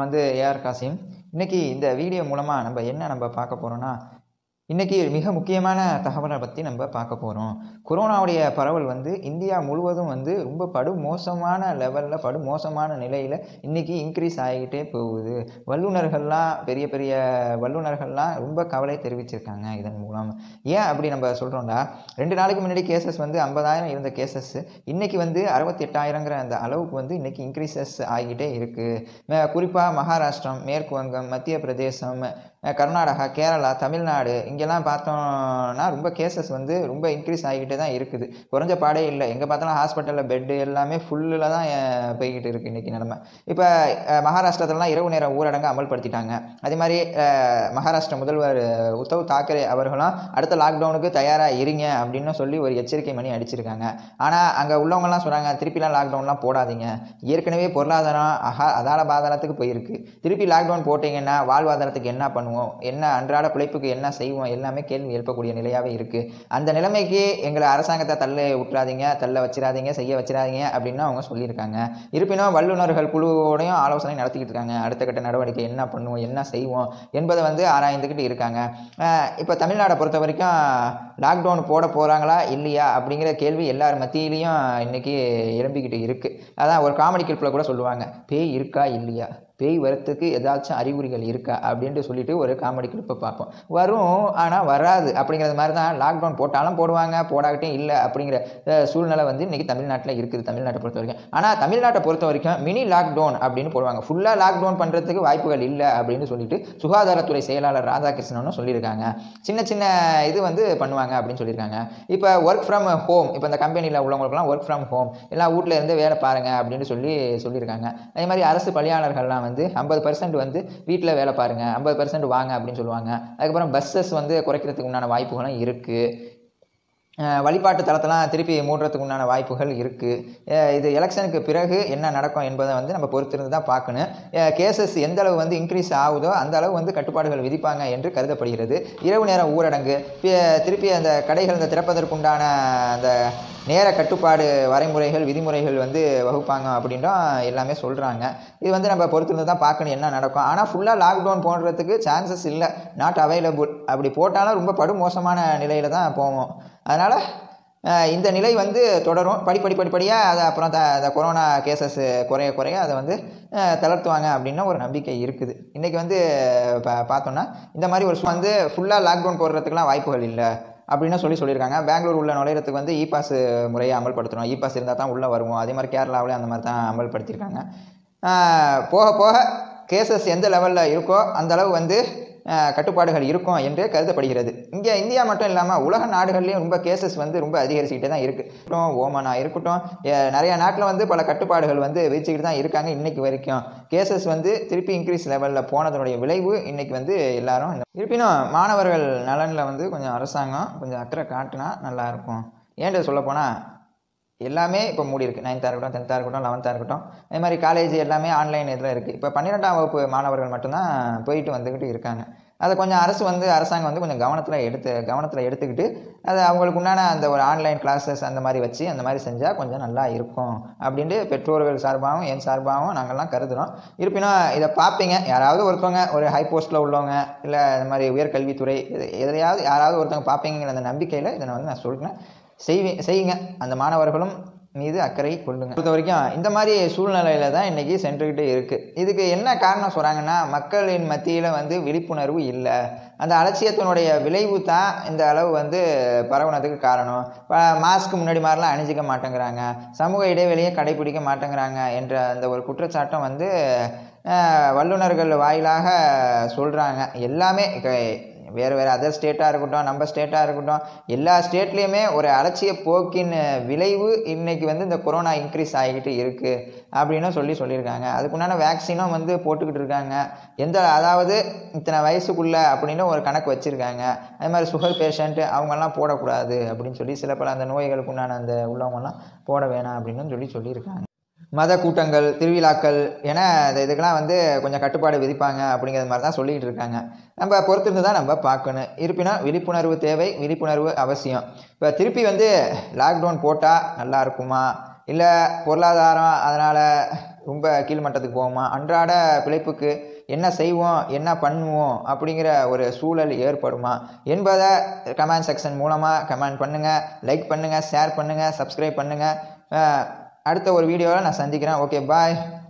வந்து ஏஆர் காசிம் இன்றைக்கி இந்த வீடியோ மூலமாக நம்ம என்ன நம்ம பார்க்க போகிறோன்னா இன்றைக்கி மிக முக்கியமான தகவலை பற்றி நம்ம பார்க்க போகிறோம் கொரோனாவுடைய பரவல் வந்து இந்தியா முழுவதும் வந்து ரொம்ப படு மோசமான லெவலில் படு மோசமான நிலையில் இன்றைக்கி இன்க்ரீஸ் ஆகிக்கிட்டே போகுது வல்லுநர்கள்லாம் பெரிய பெரிய வல்லுநர்கள்லாம் ரொம்ப கவலை தெரிவிச்சிருக்காங்க இதன் மூலம் ஏன் அப்படி நம்ம சொல்கிறோம்னா ரெண்டு நாளைக்கு முன்னாடி கேசஸ் வந்து ஐம்பதாயிரம் இருந்த கேசஸ் இன்றைக்கி வந்து அறுபத்தி எட்டாயிரங்கிற அந்த அளவுக்கு வந்து இன்றைக்கி இன்க்ரீசஸ் ஆகிக்கிட்டே இருக்குது குறிப்பாக மகாராஷ்டிரம் மேற்கு வங்கம் மத்திய பிரதேசம் அஹ் கர்நாடகா கேரளா தமிழ்நாடு இங்கெல்லாம் பார்த்தோம்னா ரொம்ப கேசஸ் வந்து ரொம்ப இன்க்ரீஸ் ஆகிக்கிட்டே தான் இருக்குது குறைஞ்ச பாடே இல்லை எங்கே பார்த்தாலும் ஹாஸ்பிட்டலில் பெட்டு எல்லாமே ஃபுல்லில் தான் அஹ், போய்கிட்டு இருக்குது இன்றைக்கி நிலமை இப்போ அஹ், மகாராஷ்டிரத்துலலாம் இரவு நேர ஊரடங்கு அமல்படுத்திட்டாங்க அதே மாதிரி அஹ், மகாராஷ்டிர முதல்வர் அஹ், உத்தவ் தாக்கரே அவர்களும் அடுத்த லாக்டவுனுக்கு தயாராக இருங்க அப்படின்னு சொல்லி ஒரு எச்சரிக்கை மணி அடிச்சிருக்காங்க ஆனால் அங்கே உள்ளவங்கலாம் சொல்கிறாங்க திருப்பிலாம் லாக்டவுன்லாம் போடாதீங்க ஏற்கனவே பொருளாதாரம் அஹா அதால பாதாளத்துக்கு போயிருக்கு திருப்பி லாக்டவுன் போட்டிங்கன்னா வாழ்வாதாரத்துக்கு என்ன பண்ணுவோம் என்ன அன்றாட பிழைப்புக்கு என்ன செய்வோம் எல்லாமே கேள்வி எழுப்பக்கூடிய நிலையாகவே இருக்குது அந்த நிலைமைக்கு எங்களை அரசாங்கத்தை தள்ள விட்டுறாதீங்க தள்ள வச்சிடாதீங்க செய்ய வச்சிடாதீங்க அப்படின்னு அவங்க சொல்லியிருக்காங்க இருப்பினும் வல்லுநர்கள் குழுவோடையும் ஆலோசனை நடத்திக்கிட்டு இருக்காங்க அடுத்த கட்ட நடவடிக்கை என்ன பண்ணுவோம் என்ன செய்வோம் என்பதை வந்து ஆராய்ந்துக்கிட்டு இருக்காங்க இப்போ தமிழ்நாடை பொறுத்த வரைக்கும் லாக்டவுன் போட போகிறாங்களா இல்லையா அப்படிங்கிற கேள்வி எல்லார் மத்தியிலையும் இன்னைக்கு எழும்பிக்கிட்டு இருக்குது அதான் ஒரு காமெடி கிளிப்பில் கூட சொல்லுவாங்க பேய் இருக்கா இல்லையா பேய் வரத்துக்கு ஏதாச்சும் அறிகுறிகள் இருக்கா அப்படின்ட்டு சொல்லிட்டு ஒரு காமெடி கிளிப்பை பார்ப்போம் வரும் ஆனால் வராது அப்படிங்கிறது மாதிரி தான் லாக்டவுன் போட்டாலும் போடுவாங்க போடாகட்டும் இல்லை அப்படிங்கிற அஹ், சூழ்நிலை வந்து இன்றைக்கி தமிழ்நாட்டில் இருக்குது தமிழ்நாட்டை பொறுத்த வரைக்கும் ஆனால் தமிழ்நாட்டை பொறுத்த வரைக்கும் மினி லாக்டவுன் அப்படின்னு போடுவாங்க ஃபுல்லாக லாக்டவுன் பண்ணுறதுக்கு வாய்ப்புகள் இல்லை அப்படின்னு சொல்லிட்டு சுகாதாரத்துறை செயலாளர் ராதாகிருஷ்ணனும் சொல்லியிருக்காங்க சின்ன சின்ன இது வந்து பண்ணுவாங்க அப்படின்னு சொல்லியிருக்காங்க இப்போ ஒர்க் ஃப்ரம் ஹோம் இப்போ இந்த கம்பெனியில் உள்ளவங்களுக்குலாம் ஒர்க் ஃப்ரம் ஹோம் எல்லாம் வீட்டில் இருந்து வேலை பாருங்க அப்படின்னு சொல்லி சொல்லியிருக்காங்க அதே மாதிரி அரசு பணியாளர்கள்லாம் வந்து ஐம்பது பர்சன்ட் வந்து வீட்டில் வேலை பாருங்க ஐம்பது பர்சன்ட் வாங்க அப்படின்னு சொல்லுவாங்க அதுக்கப்புறம் பஸ்ஸஸ் வந்து குறைக்கிறதுக்கு உண்டான வாய்ப்புகளும் இருக்குது அஹ் வழிபாட்டு தளத்தெல்லாம் திருப்பி மூடுறதுக்கு உண்டான வாய்ப்புகள் இருக்குது இது எலெக்ஷனுக்கு பிறகு என்ன நடக்கும் என்பதை வந்து நம்ம பொறுத்திருந்து தான் பார்க்கணும் கேசஸ் எந்த அளவு வந்து இன்க்ரீஸ் ஆகுதோ அந்த அளவு வந்து கட்டுப்பாடுகள் விதிப்பாங்க என்று கருதப்படுகிறது இரவு நேர ஊரடங்கு பி- திருப்பி அந்த கடைகள் இந்த திறப்பதற்குண்டான அந்த நேர கட்டுப்பாடு வரைமுறைகள் விதிமுறைகள் வந்து வகுப்பாங்க அப்படின்னும் எல்லாமே சொல்கிறாங்க இது வந்து நம்ம பொறுத்திருந்து தான் பார்க்கணும் என்ன நடக்கும் ஆனால் ஃபுல்லாக லாக்டவுன் போடுறதுக்கு சான்சஸ் இல்லை நாட் அவைலபிள் அப்படி போட்டாலும் ரொம்ப படு மோசமான நிலையில் தான் போவோம் அதனால் இந்த நிலை வந்து தொடரும் படிப்படி படிப்படியாக அதை அப்புறம் த அந்த கொரோனா கேசஸ் குறைய குறைய அதை வந்து அஹ், தளர்த்துவாங்க அப்படின்னு ஒரு நம்பிக்கை இருக்குது இன்றைக்கி வந்து பா பார்த்தோன்னா இந்த மாதிரி ஒரு சு- வந்து ஃபுல்லாக லாக்டவுன் போடுறதுக்குலாம் வாய்ப்புகள் இல்லை அப்படின்னு சொல்லி சொல்லியிருக்காங்க பெங்களூர் உள்ள நுழையிறதுக்கு வந்து இ பாஸ் முறையை அமல்படுத்தணும் இ பாஸ் இருந்தால் தான் உள்ளே வருவோம் அதே மாதிரி கேரளாவிலே அந்த மாதிரி தான் அமல்படுத்தியிருக்காங்க ஆஹ் போக போக கேசஸ் எந்த லெவலில் இருக்கோ அந்த அளவு வந்து ஆஹ் கட்டுப்பாடுகள் இருக்கும் என்று கருதப்படுகிறது இங்கே இந்தியா மட்டும் இல்லாமல் உலக நாடுகள்லேயும் ரொம்ப கேசஸ் வந்து ரொம்ப அதிகரிச்சுக்கிட்டே தான் இருக்குது ஓமனா இருக்கட்டும் எ- நிறைய நாட்டில் வந்து பல கட்டுப்பாடுகள் வந்து விதிச்சுக்கிட்டு தான் இருக்காங்க இன்னைக்கு வரைக்கும் கேசஸ் வந்து திருப்பி இன்க்ரீஸ் லெவலில் போனதனுடைய விளைவு இன்னைக்கு வந்து எல்லாரும் இருப்பினும் மாணவர்கள் நலனில் வந்து கொஞ்சம் அரசாங்கம் கொஞ்சம் அக்கறை காட்டினா நல்லாயிருக்கும் ஏன்ட்டு சொல்லப்போனால் எல்லாமே இப்போ மூடி இருக்குது நைன்த்தாக இருக்கட்டும் டென்த்தாக இருக்கட்டும் லெவன்த்தாக இருக்கட்டும் அதே மாதிரி காலேஜ் எல்லாமே ஆன்லைன் இதில் இருக்குது இப்போ பன்னிரெண்டாம் வகுப்பு மாணவர்கள் மட்டும்தான் போயிட்டு வந்துக்கிட்டு இருக்காங்க அதை கொஞ்சம் அரசு வந்து அரசாங்கம் வந்து கொஞ்சம் கவனத்தில் எடுத்து கவனத்தில் எடுத்துக்கிட்டு அது அவங்களுக்கு உண்டான அந்த ஒரு ஆன்லைன் கிளாஸஸ் அந்த மாதிரி வச்சு அந்த மாதிரி செஞ்சால் கொஞ்சம் நல்லா இருக்கும் அப்படின்ட்டு பெற்றோர்கள் சார்பாகவும் என் சார்பாகவும் நாங்கள்லாம் கருதுகிறோம் இருப்பினும் இதை பார்ப்பீங்க யாராவது ஒருத்தவங்க ஒரு ஹை போஸ்ட்டில் உள்ளவங்க இல்லை இந்த மாதிரி உயர்கல்வித்துறை எது- எதையாவது யாராவது ஒருத்தவங்க பார்ப்பீங்கிற அந்த நம்பிக்கையில் இதை நான் வந்து நான் சொல்கிறேன் செய்வி செய்யுங்க அந்த மாணவர்களும் மீது அக்கறை கொள்ளுங்க பொறுத்த வரைக்கும் இந்த மாதிரி சூழ்நிலையில தான் இன்னைக்கு சென்றுக்கிட்டு இருக்கு இதுக்கு என்ன காரணம் சொல்றாங்கன்னா மக்களின் மத்தியில் வந்து விழிப்புணர்வு இல்லை அந்த அலட்சியத்தினுடைய விளைவு தான் இந்த அளவு வந்து பரவுனதுக்கு காரணம் மாஸ்க் முன்னாடி மாதிரிலாம் அணிஞ்சிக்க மாட்டேங்கிறாங்க சமூக இடைவெளியை கடைபிடிக்க மாட்டேங்கிறாங்க என்ற அந்த ஒரு குற்றச்சாட்டம் வந்து அஹ், வல்லுநர்கள் வாயிலாக சொல்கிறாங்க எல்லாமே க- வேறு வேறு அதர் ஸ்டேட்டாக இருக்கட்டும் நம்ம ஸ்டேட்டாக இருக்கட்டும் எல்லா ஸ்டேட்லேயுமே ஒரு அலட்சிய போக்கின் விளைவு இன்னைக்கு வந்து இந்த கொரோனா இன்க்ரீஸ் ஆகிக்கிட்டு இருக்குது அப்படின்னு சொல்லி சொல்லியிருக்காங்க அதுக்குண்டான வேக்சினும் வந்து போட்டுக்கிட்டு இருக்காங்க எந்த அதாவது இத்தனை வயசுக்குள்ளே அப்படின்னு ஒரு கணக்கு வச்சுருக்காங்க அதே மாதிரி சுகர் பேஷண்ட்டு அவங்கெல்லாம் போடக்கூடாது அப்படின்னு சொல்லி சில பல அந்த நோய்களுக்கு உண்டான அந்த உள்ளவங்கெல்லாம் போட வேணாம் அப்படின்னு சொல்லி சொல்லியிருக்காங்க மத கூட்டங்கள் திருவிழாக்கள் என இந்த இதுக்கெல்லாம் வந்து கொஞ்சம் கட்டுப்பாடு விதிப்பாங்க அப்படிங்கிறது மாதிரி தான் சொல்லிகிட்டு இருக்காங்க நம்ம பொறுத்திருந்து தான் நம்ம பார்க்கணும் இருப்பினும் விழிப்புணர்வு தேவை விழிப்புணர்வு அவசியம் இப்போ திருப்பி வந்து லாக்டவுன் போட்டால் நல்லா இருக்குமா இல்லை பொருளாதாரம் அதனால் ரொம்ப கீழ்மட்டத்துக்கு போவோமா அன்றாட பிழைப்புக்கு என்ன செய்வோம் என்ன பண்ணுவோம் அப்படிங்கிற ஒரு சூழல் ஏற்படுமா என்பதை கமெண்ட் செக்ஷன் மூலமாக கமெண்ட் பண்ணுங்கள் லைக் பண்ணுங்கள் ஷேர் பண்ணுங்கள் சப்ஸ்கிரைப் பண்ணுங்கள் அடுத்த ஒரு வீடியோவில் நான் சந்திக்கிறேன் ஓகே பாய்